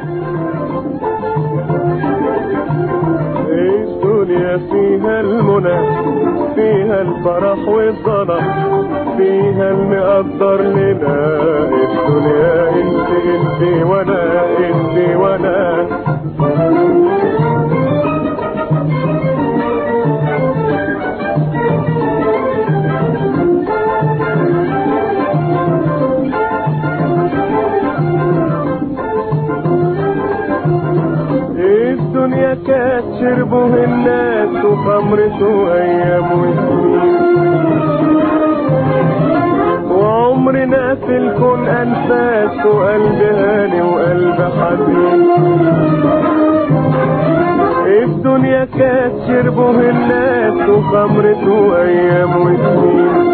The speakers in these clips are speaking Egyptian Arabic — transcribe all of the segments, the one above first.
الدنيا فيها المنى فيها الفرح والضنا فيها المقدر لنا الدنيا انت انت وانا انت وانا الدنيا كانت شربه الناس وخمرته ايام وسنين وعمرنا في الكون انفاس وقلب هاني وقلب حزين الدنيا كانت شربه الناس وخمرته ايام وسنين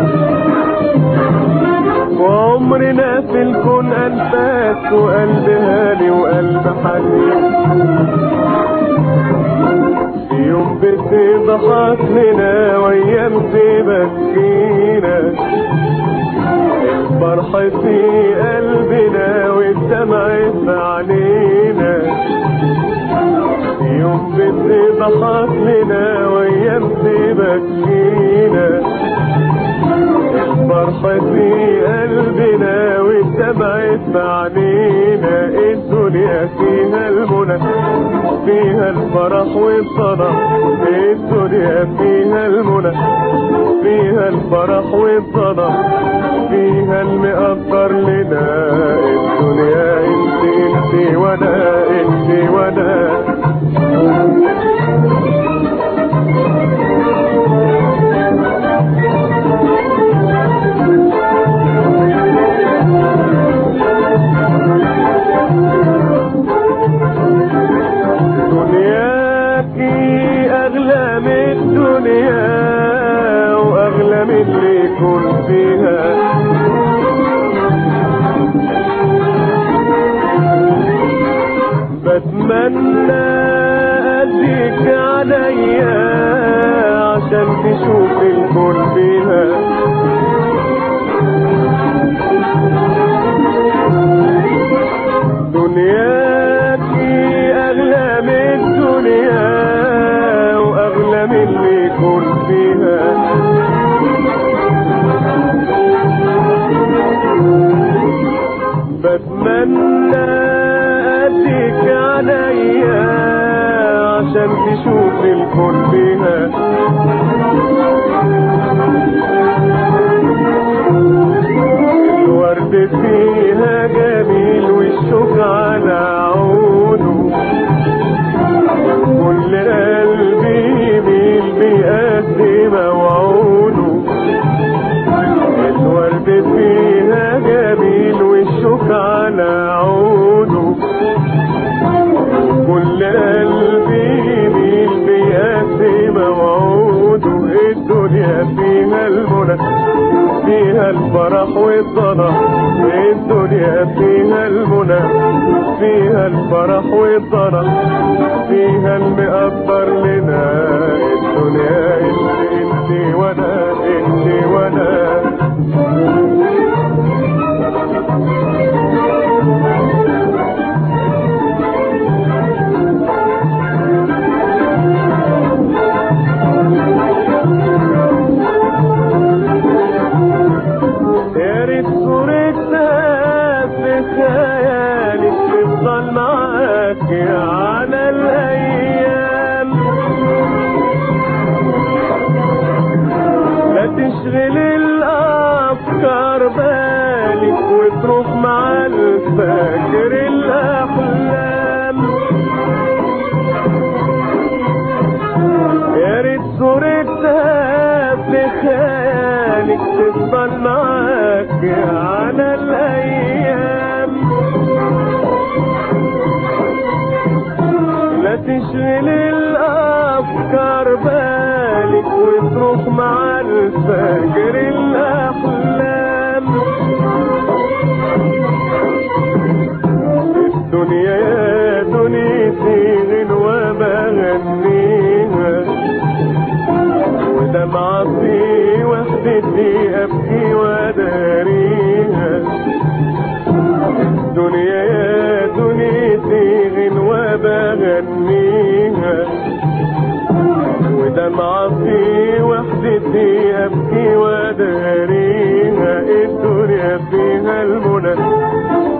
وعمرنا في الكون انفاس وقلب هاني وقلب حزين في يوم بتضحك لنا وايام تبكينا الفرح في قلبنا والدمع في عينينا في يوم بتضحك لنا وايام تبكينا الفرح في قلبنا والدمع في عينينا الدنيا فيها المنى فيها الفرح والصلاة الدنيا فيها المنى فيها الفرح والصلاة فيها المقدر لنا الدنيا انت انت وانا انت وانا دنياكي اغلى من الدنيا واغلى من اللي يكون فيها بتمنى اديك عليا عشان تشوف الكون فيها دنياكي اغلى من الدنيا واغلى من اللي يكون فيها بتمنى اديك عليا عشان تشوف الكون فيها الورد فيها جميل والشوك على عونه كل قلبي يميل بيقدم موعونه الورد فيها جميل والشوك على عونه كل قلبي يميل بيقدم موعوده الدنيا فيها المنى فيها الفرح والضنا الدنيا فيها المنى فيها الفرح والضنا فيها المقدر لنا الدنيا انت انت وانا انت وانا يا ريت صورتها في خيالك تفضل معاك على الايام لا تشغل الافكار بالك وتروح مع الفجر الاحلام يا ريت صورتها في خيالك تفضل معاك على الايام لا تشغل الافكار بالك وتروح مع الفجر الاحلام الدنيا يا دنيتي غنوة بغنيها ودمعة في وحدتي أبكي وأداريها الدنيا يا دنيتي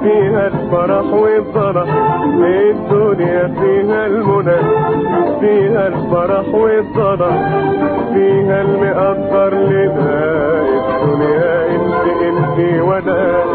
فيها الفرح والضرح الدنيا فيها المنى فيها الفرح والضرح فيها المقدر لنا الدنيا انت انت وانا